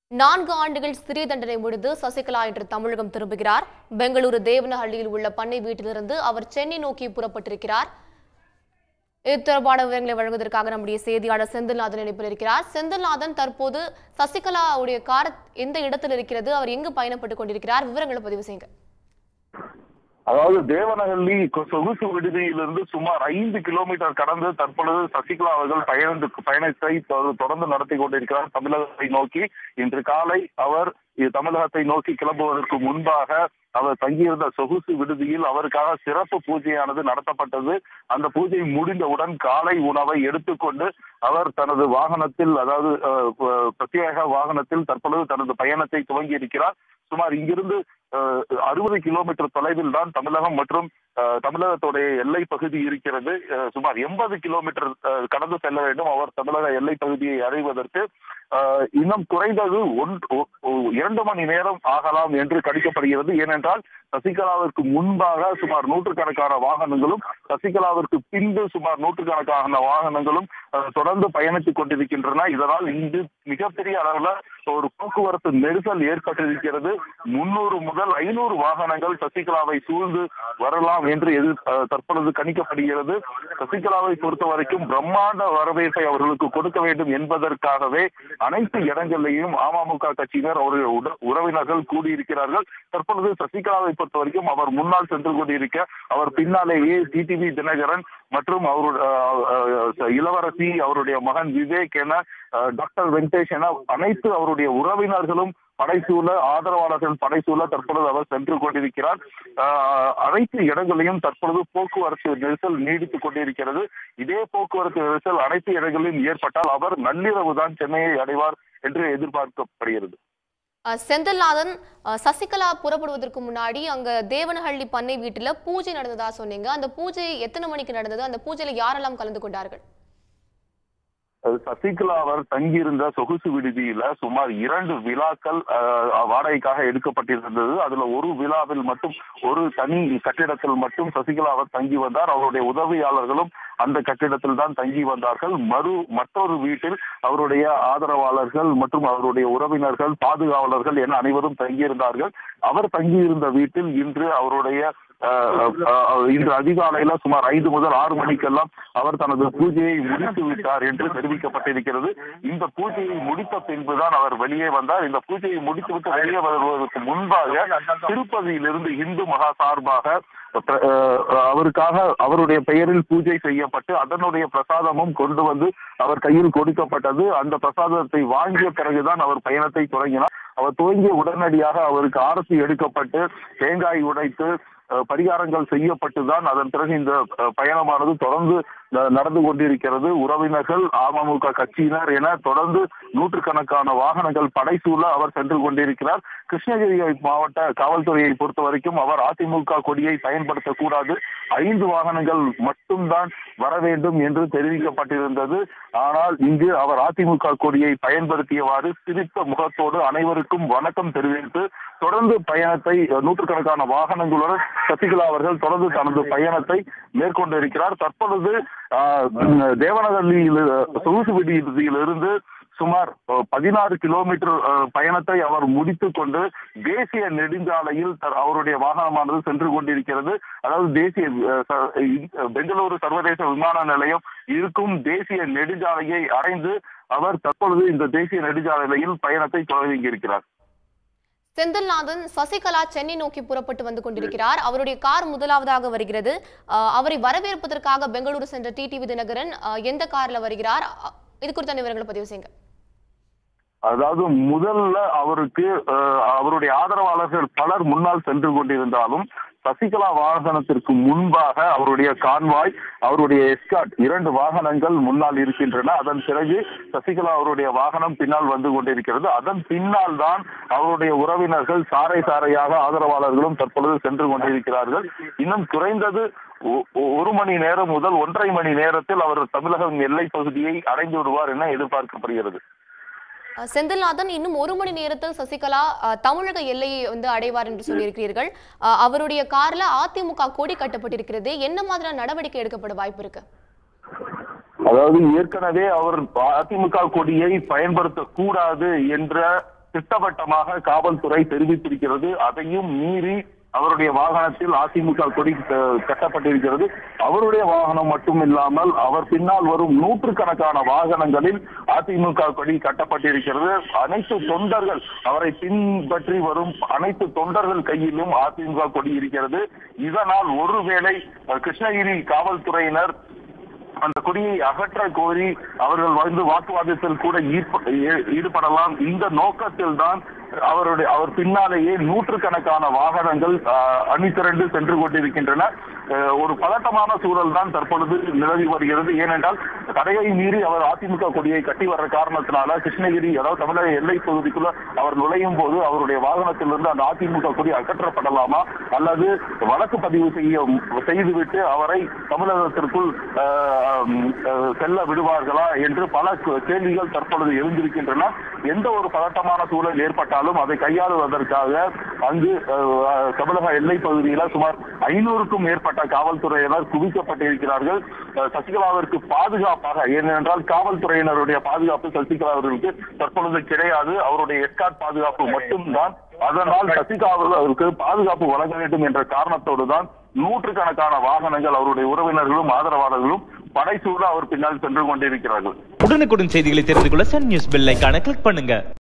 நான்கு ஆண்டுகள் சிறை தண்டனை முடிந்து சசிகலா இன்று தமிழகம் திரும்புகிறார் பெங்களூரு தேவனஹள்ளியில் உள்ள பண்ணை வீட்டிலிருந்து அவர் சென்னை நோக்கி புறப்பட்டிருக்கிறார் இது தொடர்பான விவரங்களை வழங்குவதற்காக நம்முடைய செய்தியாளர் செந்தில்நாதன் இணைப்பில் இருக்கிறார் செந்தில்நாதன் தற்போது சசிகலாவுடைய கார் எந்த இடத்தில் இருக்கிறது அவர் எங்கு பயணப்பட்டுக் கொண்டிருக்கிறார் விவரங்களை பதிவு செய்யுங்க அதாவது தேவனஹள்ளி கொ- சொகுசு விடுதியிலிருந்து சுமார் ஐந்து கிலோமீட்டர் கடந்து தற்பொழுது சசிகலா அவர்கள் பயணத்து பயணத்தை தொ- தொடர்ந்து நடத்தி கொண்டிருக்கிறார் தமிழகத்தை நோக்கி இன்று காலை அவர் இ- தமிழகத்தை நோக்கி கிளம்புவதற்கு முன்பாக அவர் தங்கியிருந்த சொகுசு விடுதியில் அவருக்காக சிறப்பு பூஜையானது நடத்தப்பட்டது அந்த பூஜை முடிந்தவுடன் காலை உணவை எடுத்துக்கொண்டு அவர் தனது வாகனத்தில் அதாவது அஹ், ப- பிரத்யேக வாகனத்தில் தற்பொழுது தனது பயணத்தை துவங்கி இருக்கிறார் சுமார் இங்கிருந்து அறுபது கிலோமீட்டர் தொலைவில் தான் தமிழகம் மற்றும் அஹ், தமிழகத்துடைய எல்லை பகுதி இருக்கிறது அஹ், சுமார் எண்பது கிலோமீட்டர் அஹ், கடந்து செல்ல வேண்டும் அவர் தமிழக எல்லை பகுதியை அடைவதற்கு அஹ், இன்னும் குறைந்தது ஒன்று ஒ- ஒ- இரண்டு மணி நேரம் ஆகலாம் என்று கணிக்கப்படுகிறது ஏனென்றால் சசிகலாவிற்கு முன்பாக சுமார் நூற்றுக்கணக்கான வாகனங்களும் சசிகலாவிற்கு பின்பு சுமார் நூற்றுக்கணக்கான வாகனங்களும் அஹ், தொடர்ந்து பயணித்துக் கொண்டிருக்கின்றன இதனால் இங்கு மிகப்பெரிய அளவுல ஒரு போக்குவரத்து நெரிசல் ஏற்பட்டிருக்கிறது முன்னூறு முதல் ஐநூறு வாகனங்கள் சசிகலாவை சூழ்ந்து வரலாம் என்று எதிர் அஹ், தற்பொழுது கணிக்கப்படுகிறது சசிகலாவை பொறுத்த வரைக்கும் பிரம்மாண்ட வரவேற்பை அவர்களுக்கு கொடுக்க வேண்டும் என்பதற்காகவே அனைத்து இடங்களிலேயும் அமமுக கட்சியினர் அவர்கள் உட- உறவினர்கள் கூடியிருக்கிறார்கள் தற்பொழுது சசிகலாவை பொறுத்த வரைக்கும் அவர் முன்னால் சென்று கொண்டிருக்க அவர் பின்னாலேயே டிடிவி தினகரன் மற்றும் அவருடைய அஹ், அஹ், இளவரசி அவருடைய மகன் விவேக் என அஹ், டாக்டர் வெங்கடேஷ் என அனைத்து அவருடைய உறவினர்களும் படைசூழ ஆதரவாளர்கள் படைசூழ தற்பொழுது அவர் சென்று கொண்டிருக்கிறார் அஹ், அனைத்து இடங்களிலும் தற்பொழுது போக்குவரத்து நெரிசல் நீடித்துக் கொண்டிருக்கிறது இதே போக்குவரத்து நெரிசல் அனைத்து இடங்களிலும் ஏற்பட்டால் அவர் நள்ளிரவு தான் சென்னையை அடைவார் என்று எதிர்பார்க்கப்படுகிறது அஹ், செந்தில்நாதன் அஹ், சசிகலா புறப்படுவதற்கு முன்னாடி அங்க தேவனஹள்ளி பண்ணை வீட்டுல பூஜை நடந்ததா சொன்னீங்க அந்த பூஜை எத்தனை மணிக்கு நடந்தது அந்த பூஜையில யாரெல்லாம் கலந்து கொண்டார்கள் அது சசிகலா அவர் தங்கியிருந்த சொகுசு விடுதியில சுமார் இரண்டு விழாக்கள் அஹ், வாடகைக்காக எடுக்கப்பட்டிருந்தது அதுல ஒரு விழாவில் மட்டும் ஒரு தனி கட்டிடத்தில் மட்டும் சசிகலா அவர் தங்கி வந்தார் அவருடைய உதவியாளர்களும் அந்த கட்டிடத்தில் தான் தங்கி வந்தார்கள் மறு மற்றொரு வீட்டில் அவருடைய ஆதரவாளர்கள் மற்றும் அவருடைய உறவினர்கள் பாதுகாவலர்கள் என அனைவரும் தங்கியிருந்தார்கள் அவர் தங்கியிருந்த வீட்டில் இன்று அவருடைய அஹ், அஹ், இன்று அதிகாலையில சுமார் ஐந்து முதல் ஆறு மணிக்கெல்லாம் அவர் தனது பூஜையை முடித்து விட்டார் என்று தெரிவிக்கப்பட்டிருக்கிறது இந்த பூஜையை முடித்த பின்புதான் அவர் வெளியே வந்தார் இந்த பூஜையை முடித்துவிட்டு வெளியே வருவதற்கு முன்பாக திருப்பதியிலிருந்து இந்து மகா சார்பாக அஹ், அவருக்காக அவருடைய பெயரில் பூஜை செய்யப்பட்டு அதனுடைய பிரசாதமும் கொண்டு வந்து அவர் கையில் கொடுக்கப்பட்டது அந்த பிரசாதத்தை வாங்கிய பிறகுதான் அவர் பயணத்தை தொடங்கினார் அவர் துவங்கிய உடனடியாக அவருக்கு ஆரத்தி எடுக்கப்பட்டு தேங்காய் உடைத்து அஹ், பரிகாரங்கள் செய்யப்பட்டுதான் அதன் பிறகு இந்த அஹ், பயணமானது தொடர்ந்து ந- நடந்து கொண்டிருக்கிறது உறவினர்கள் அமமுக கட்சியினர் என தொடர்ந்து நூற்றுக்கணக்கான வாகனங்கள் படைசூழ அவர் சென்று கொண்டிருக்கிறார் கிருஷ்ணகிரி மாவட்ட காவல்துறையை பொறுத்த வரைக்கும் அவர் அதிமுக கொடியை பயன்படுத்தக்கூடாது ஐந்து வாகனங்கள் மட்டும்தான் வர வேண்டும் என்று தெரிவிக்கப்பட்டிருந்தது ஆனால் இங்கு அவர் அதிமுக கொடியை பயன்படுத்தியவாறு சிரித்த முகத்தோடு அனைவருக்கும் வணக்கம் தெரிவித்து தொடர்ந்து பயணத்தை அஹ், நூற்றுக்கணக்கான வாகனங்களுடன் சசிகலா அவர்கள் தொடர்ந்து தனது பயணத்தை மேற்கொண்டிருக்கிறார் தற்பொழுது ஆஹ், தேவனஹள்ளியில் சொகுசு விடுதியிலிருந்து சுமார் அஹ், பதினாறு கிலோமீட்டர் அஹ், பயணத்தை அவர் முடித்துக் கொண்டு தேசிய நெடுஞ்சாலையில் த- அவருடைய வாகனமானது சென்று கொண்டிருக்கிறது அதாவது தேசிய அஹ், ச- இ- பெங்களூரு சர்வதேச விமான நிலையம் இருக்கும் தேசிய நெடுஞ்சாலையை அடைந்து அவர் தற்பொழுது இந்த தேசிய நெடுஞ்சாலையில் பயணத்தை தொடங்கியிருக்கிறார் செந்தில்நாதன் சசிகலா சென்னை நோக்கி புறப்பட்டு வந்து கொண்டிருக்கிறார் அவருடைய கார் முதலாவதாக வருகிறது அஹ், அவரை வரவேற்பதற்காக பெங்களூரு சென்ற டிடிவி தினகரன் அஹ், எந்த கார்ல வருகிறார் அஹ், இது குறித்த விவரங்களை பதிவு செய்யுங்க அதாவது முதல்ல அவருக்கு அஹ், அவருடைய ஆதரவாளர்கள் பலர் முன்னால் சென்று கொண்டிருந்தாலும் சசிகலா வாகனத்திற்கு முன்பாக அவருடைய கான்வாய் அவருடைய எஸ்காட் இரண்டு வாகனங்கள் முன்னால் இருக்கின்றன அதன் பிறகு சசிகலா அவருடைய வாகனம் பின்னால் வந்து கொண்டிருக்கிறது அதன் பின்னால் தான் அவருடைய உறவினர்கள் சாறை சாறையாக ஆதரவாளர்களும் தற்பொழுது சென்று கொண்டிருக்கிறார்கள் இன்னும் குறைந்தது ஒ- ஒ- ஒரு மணி நேரம் முதல் ஒன்றரை மணி நேரத்தில் அவர் தமிழகம் எல்லை பகுதியை அடைந்து விடுவார் என எதிர்பார்க்கப்படுகிறது அஹ், செந்தில்நாதன் இன்னும் ஒரு மணி நேரத்தில் சசிகலா அஹ், தமிழக எல்லையை வந்து அடைவார் என்று சொல்லியிருக்கிறீர்கள் அஹ், அவருடைய கார்ல அதிமுக கொடி கட்டப்பட்டிருக்கிறது என்ன மாதிரியான நடவடிக்கை எடுக்கப்பட வாய்ப்பு இருக்கு அதாவது ஏற்கனவே அவர் அதிமுக கொடியை பயன்படுத்தக்கூடாது என்ற திட்டவட்டமாக காவல்துறை தெரிவித்திருக்கிறது அதையும் மீறி அவருடைய வாகனத்தில் அதிமுக கொடி அஹ், கட்டப்பட்டிருக்கிறது அவருடைய வாகனம் மட்டும் இல்லாமல் அவர் பின்னால் வரும் நூற்றுக்கணக்கான வாகனங்களில் அதிமுக கொடி கட்டப்பட்டிருக்கிறது அனைத்து தொண்டர்கள் அவரை பின்பற்றி வரும் அனைத்து தொண்டர்கள் கையிலும் அதிமுக கொடி இருக்கிறது இதனால் ஒருவேளை அஹ், கிருஷ்ணகிரி காவல்துறையினர் அந்த கொடியை அகற்ற கோரி அவர்கள் வந்து வாக்குவாதத்தில் கூட ஈர்ப்ப- ஈ- ஈடுபடலாம் இந்த நோக்கத்தில் தான் அவருடைய அவர் பின்னாலேயே நூற்றுக்கணக்கான வாகனங்கள் ஆஹ், அணி திரண்டு சென்று கொண்டிருக்கின்றன அஹ், ஒரு பதட்டமான சூழல் தான் தற்பொழுது நிலவி வருகிறது ஏனென்றால் தடையை மீறி அவர் அதிமுக கொடியை கட்டி வர்ற காரணத்தினால கிருஷ்ணகிரி அதாவது தமிழக எல்லை பகுதிக்குள்ள அவர் நுழையும் போது அவருடைய வாகனத்திலிருந்து அந்த அதிமுக கொடி அகற்றப்படலாமா அல்லது வழக்கு பதிவு செய்ய செய்துவிட்டு அவரை தமிழகத்திற்குள் ஆஹ், ஆஹ், செல்ல விடுவார்களா என்று பல கே- கேள்விகள் தற்பொழுது எழுந்திருக்கின்றன எந்த ஒரு பதட்டமான சூழல் ஏற்பட்டாலும் அதை கையாளுவதற்காக அங்கு ஆஹ், தமிழக எல்லை பகுதியில சுமார் ஐநூறுக்கும் மேற்பட்ட காவல்துறையினர் குவிக்கப்பட்டிருக்கிறார்கள் ஆஹ், சசிகலாவிற்கு பாதுகாப்பாக ஏனென்றால் காவல்துறையினருடைய பாதுகாப்பு சசிகலா அவர்களுக்கு தற்பொழுது கிடையாது அவருடைய எஸ்கார்ட் பாதுகாப்பு மட்டும்தான் அதனால் சசிகலாவிற்கு பாதுகாப்பு வழங்க வேண்டும் என்ற காரணத்தோடு தான் நூற்றுக்கணக்கான வாகனங்கள் அவருடைய உறவினர்களும் ஆதரவாளர்களும் படைசூழ அவர் பின்னால் சென்று கொண்டிருக்கிறார்கள் உடனுக்குடன் செய்திகளை தெரிந்து கொள்ள சன் நியூஸ் பெல் ஐகானை கிளிக் பண்ணுங்க